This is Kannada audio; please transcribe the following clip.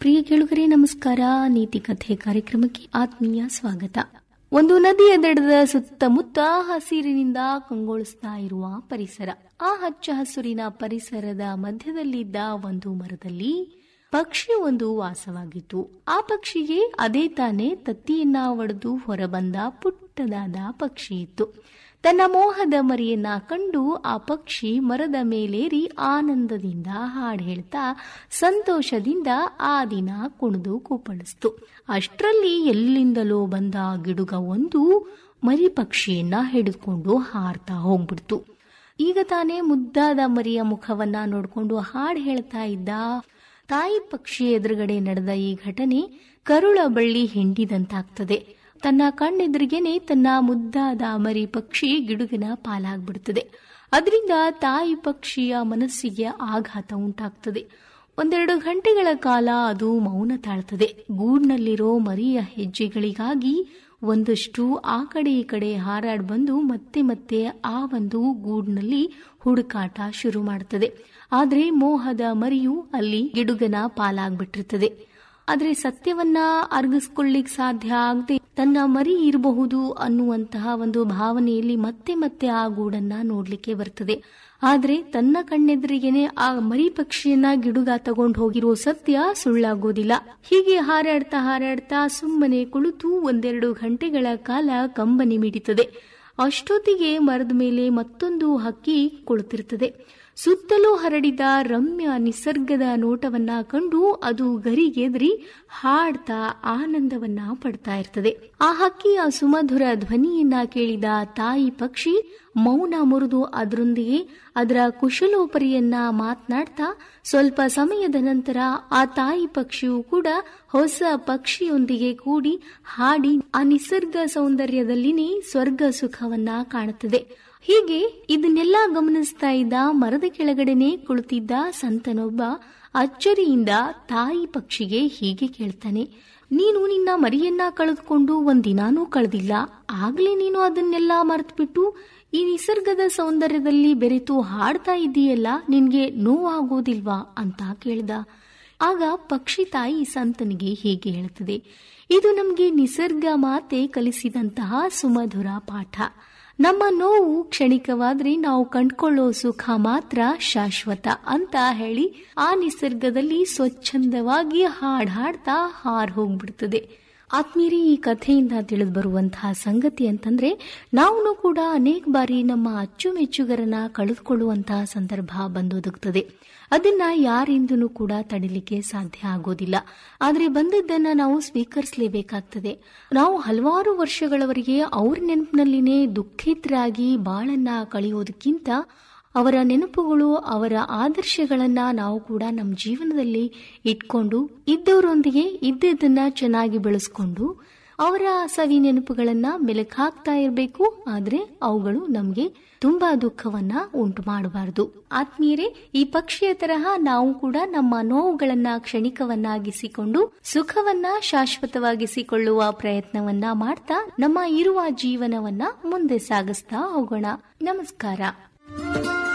ಪ್ರಿಯ ಕೇಳುಗರೆ ನಮಸ್ಕಾರ ನೀತಿ ಕಥೆ ಕಾರ್ಯಕ್ರಮಕ್ಕೆ ಆತ್ಮೀಯ ಸ್ವಾಗತ ಒಂದು ನದಿಯ ದಡದ ಸುತ್ತಮುತ್ತ ಹಸಿರಿನಿಂದ ಕಂಗೊಳಿಸ್ತಾ ಇರುವ ಪರಿಸರ ಆ ಹಚ್ಚ ಹಸುರಿನ ಪರಿಸರದ ಮಧ್ಯದಲ್ಲಿದ್ದ ಒಂದು ಮರದಲ್ಲಿ ಪಕ್ಷಿ ಒಂದು ವಾಸವಾಗಿತ್ತು ಆ ಪಕ್ಷಿಗೆ ಅದೇ ತಾನೇ ತತ್ತಿಯನ್ನ ಒಡೆದು ಹೊರಬಂದ ಪುಟ್ಟದಾದ ಪಕ್ಷಿ ಇತ್ತು ತನ್ನ ಮೋಹದ ಮರಿಯನ್ನ ಕಂಡು ಆ ಪಕ್ಷಿ ಮರದ ಮೇಲೇರಿ ಆನಂದದಿಂದ ಹಾಡು ಹೇಳ್ತಾ ಸಂತೋಷದಿಂದ ಆ ದಿನ ಕುಣಿದು ಕುಪ್ಪಳಿಸ್ತು ಅಷ್ಟರಲ್ಲಿ ಎಲ್ಲಿಂದಲೋ ಬಂದ ಗಿಡುಗ ಒಂದು ಮರಿ ಪಕ್ಷಿಯನ್ನ ಹಿಡಿದುಕೊಂಡು ಹಾರ್ತಾ ಹೋಗ್ಬಿಡ್ತು ಈಗ ತಾನೇ ಮುದ್ದಾದ ಮರಿಯ ಮುಖವನ್ನ ನೋಡ್ಕೊಂಡು ಹಾಡು ಹೇಳ್ತಾ ಇದ್ದ ತಾಯಿ ಪಕ್ಷಿ ಎದುರುಗಡೆ ನಡೆದ ಈ ಘಟನೆ ಕರುಳ ಬಳ್ಳಿ ಹಿಂಡಿದಂತಾಗ್ತದೆ ತನ್ನ ಕಣ್ಣೆದುರಿಗೇನೆ ತನ್ನ ಮುದ್ದಾದ ಮರಿ ಪಕ್ಷಿ ಗಿಡುಗಿನ ಪಾಲಾಗ್ಬಿಡ್ತದೆ ಅದರಿಂದ ತಾಯಿ ಪಕ್ಷಿಯ ಮನಸ್ಸಿಗೆ ಆಘಾತ ಉಂಟಾಗ್ತದೆ ಒಂದೆರಡು ಗಂಟೆಗಳ ಕಾಲ ಅದು ಮೌನ ತಾಳ್ತದೆ ಗೂಡ್ನಲ್ಲಿರೋ ಮರಿಯ ಹೆಜ್ಜೆಗಳಿಗಾಗಿ ಒಂದಷ್ಟು ಆ ಕಡೆ ಈ ಕಡೆ ಹಾರಾಡ್ ಬಂದು ಮತ್ತೆ ಮತ್ತೆ ಆ ಒಂದು ಗೂಡ್ನಲ್ಲಿ ಹುಡುಕಾಟ ಶುರು ಮಾಡ್ತದೆ ಆದ್ರೆ ಮೋಹದ ಮರಿಯು ಅಲ್ಲಿ ಗಿಡುಗನ ಪಾಲಾಗ್ಬಿಟ್ಟಿರ್ತದೆ ಆದ್ರೆ ಸತ್ಯವನ್ನ ಅರ್ಗಿಸ್ಕೊಳ್ಳಿಕ್ ಸಾಧ್ಯ ಆಗದೆ ತನ್ನ ಮರಿ ಇರಬಹುದು ಅನ್ನುವಂತಹ ಒಂದು ಭಾವನೆಯಲ್ಲಿ ಮತ್ತೆ ಮತ್ತೆ ಆ ಗೂಡನ್ನ ನೋಡ್ಲಿಕ್ಕೆ ಬರ್ತದೆ ಆದ್ರೆ ತನ್ನ ಕಣ್ಣೆದುರಿಗೆನೆ ಆ ಮರಿ ಪಕ್ಷಿಯನ್ನ ಗಿಡುಗ ತಗೊಂಡು ಹೋಗಿರೋ ಸತ್ಯ ಸುಳ್ಳಾಗೋದಿಲ್ಲ ಹೀಗೆ ಹಾರಾಡ್ತಾ ಹಾರಾಡ್ತಾ ಸುಮ್ಮನೆ ಕುಳಿತು ಒಂದೆರಡು ಗಂಟೆಗಳ ಕಾಲ ಕಂಬನಿ ಮಿಡಿತದೆ ಅಷ್ಟೊತ್ತಿಗೆ ಮರದ ಮೇಲೆ ಮತ್ತೊಂದು ಹಕ್ಕಿ ಕುಳಿತಿರ್ತದೆ ಸುತ್ತಲೂ ಹರಡಿದ ರಮ್ಯ ನಿಸರ್ಗದ ನೋಟವನ್ನ ಕಂಡು ಅದು ಗರಿಗೆದರಿ ಹಾಡ್ತಾ ಆನಂದವನ್ನ ಪಡ್ತಾ ಇರ್ತದೆ ಆ ಹಕ್ಕಿಯ ಸುಮಧುರ ಧ್ವನಿಯನ್ನ ಕೇಳಿದ ತಾಯಿ ಪಕ್ಷಿ ಮೌನ ಮುರಿದು ಅದರೊಂದಿಗೆ ಅದರ ಕುಶಲೋಪರಿಯನ್ನ ಮಾತನಾಡ್ತಾ ಸ್ವಲ್ಪ ಸಮಯದ ನಂತರ ಆ ತಾಯಿ ಪಕ್ಷಿಯು ಕೂಡ ಹೊಸ ಪಕ್ಷಿಯೊಂದಿಗೆ ಕೂಡಿ ಹಾಡಿ ಆ ನಿಸರ್ಗ ಸೌಂದರ್ಯದಲ್ಲಿನೇ ಸ್ವರ್ಗ ಸುಖವನ್ನ ಕಾಣುತ್ತದೆ ಹೀಗೆ ಇದನ್ನೆಲ್ಲ ಗಮನಿಸ್ತಾ ಇದ್ದ ಮರದ ಕೆಳಗಡೆನೆ ಕುಳಿತಿದ್ದ ಸಂತನೊಬ್ಬ ಅಚ್ಚರಿಯಿಂದ ತಾಯಿ ಪಕ್ಷಿಗೆ ಹೀಗೆ ಕೇಳ್ತಾನೆ ನೀನು ನಿನ್ನ ಮರಿಯನ್ನ ಕಳೆದುಕೊಂಡು ಒಂದಿನಾನೂ ಕಳೆದಿಲ್ಲ ಆಗ್ಲೇ ನೀನು ಅದನ್ನೆಲ್ಲ ಮರೆತುಬಿಟ್ಟು ಈ ನಿಸರ್ಗದ ಸೌಂದರ್ಯದಲ್ಲಿ ಬೆರೆತು ಹಾಡ್ತಾ ಇದೆಯಲ್ಲ ನಿನ್ಗೆ ನೋವಾಗೋದಿಲ್ವಾ ಅಂತ ಕೇಳ್ದ ಆಗ ಪಕ್ಷಿ ತಾಯಿ ಸಂತನಿಗೆ ಹೀಗೆ ಹೇಳ್ತದೆ ಇದು ನಮಗೆ ನಿಸರ್ಗ ಮಾತೆ ಕಲಿಸಿದಂತಹ ಸುಮಧುರ ಪಾಠ ನಮ್ಮ ನೋವು ಕ್ಷಣಿಕವಾದ್ರೆ ನಾವು ಕಂಡ್ಕೊಳ್ಳೋ ಸುಖ ಮಾತ್ರ ಶಾಶ್ವತ ಅಂತ ಹೇಳಿ ಆ ನಿಸರ್ಗದಲ್ಲಿ ಸ್ವಚ್ಛಂದವಾಗಿ ಹಾಡ್ ಹಾಡ್ತಾ ಹಾರ್ ಹೋಗ್ಬಿಡ್ತದೆ ಆತ್ಮೀರಿ ಈ ಕಥೆಯಿಂದ ತಿಳಿದು ಬರುವಂತಹ ಸಂಗತಿ ಅಂತಂದ್ರೆ ನಾವು ಕೂಡ ಅನೇಕ ಬಾರಿ ನಮ್ಮ ಅಚ್ಚುಮೆಚ್ಚುಗರನ್ನ ಕಳೆದುಕೊಳ್ಳುವಂತಹ ಸಂದರ್ಭ ಬಂದೊದಗುತ್ತದೆ ಅದನ್ನ ಯಾರಿಂದನೂ ಕೂಡ ತಡಿಲಿಕ್ಕೆ ಸಾಧ್ಯ ಆಗೋದಿಲ್ಲ ಆದ್ರೆ ಬಂದದ್ದನ್ನ ನಾವು ಸ್ವೀಕರಿಸಲೇಬೇಕಾಗ್ತದೆ ನಾವು ಹಲವಾರು ವರ್ಷಗಳವರೆಗೆ ಅವ್ರ ನೆನಪಿನಲ್ಲಿನೇ ದುಃಖಿತರಾಗಿ ಬಾಳನ್ನ ಕಳೆಯೋದಕ್ಕಿಂತ ಅವರ ನೆನಪುಗಳು ಅವರ ಆದರ್ಶಗಳನ್ನ ನಾವು ಕೂಡ ನಮ್ಮ ಜೀವನದಲ್ಲಿ ಇಟ್ಕೊಂಡು ಇದ್ದವರೊಂದಿಗೆ ಇದ್ದದನ್ನ ಚೆನ್ನಾಗಿ ಬೆಳೆಸ್ಕೊಂಡು ಅವರ ಸವಿ ನೆನಪುಗಳನ್ನ ಮೆಲುಕು ಹಾಕ್ತಾ ಇರಬೇಕು ಆದ್ರೆ ಅವುಗಳು ನಮಗೆ ತುಂಬಾ ದುಃಖವನ್ನ ಉಂಟು ಮಾಡಬಾರದು ಆತ್ಮೀಯರೇ ಈ ಪಕ್ಷಿಯ ತರಹ ನಾವು ಕೂಡ ನಮ್ಮ ನೋವುಗಳನ್ನ ಕ್ಷಣಿಕವನ್ನಾಗಿಸಿಕೊಂಡು ಸುಖವನ್ನ ಶಾಶ್ವತವಾಗಿಸಿಕೊಳ್ಳುವ ಪ್ರಯತ್ನವನ್ನ ಮಾಡ್ತಾ ನಮ್ಮ ಇರುವ ಜೀವನವನ್ನ ಮುಂದೆ ಸಾಗಿಸ್ತಾ ಹೋಗೋಣ ನಮಸ್ಕಾರ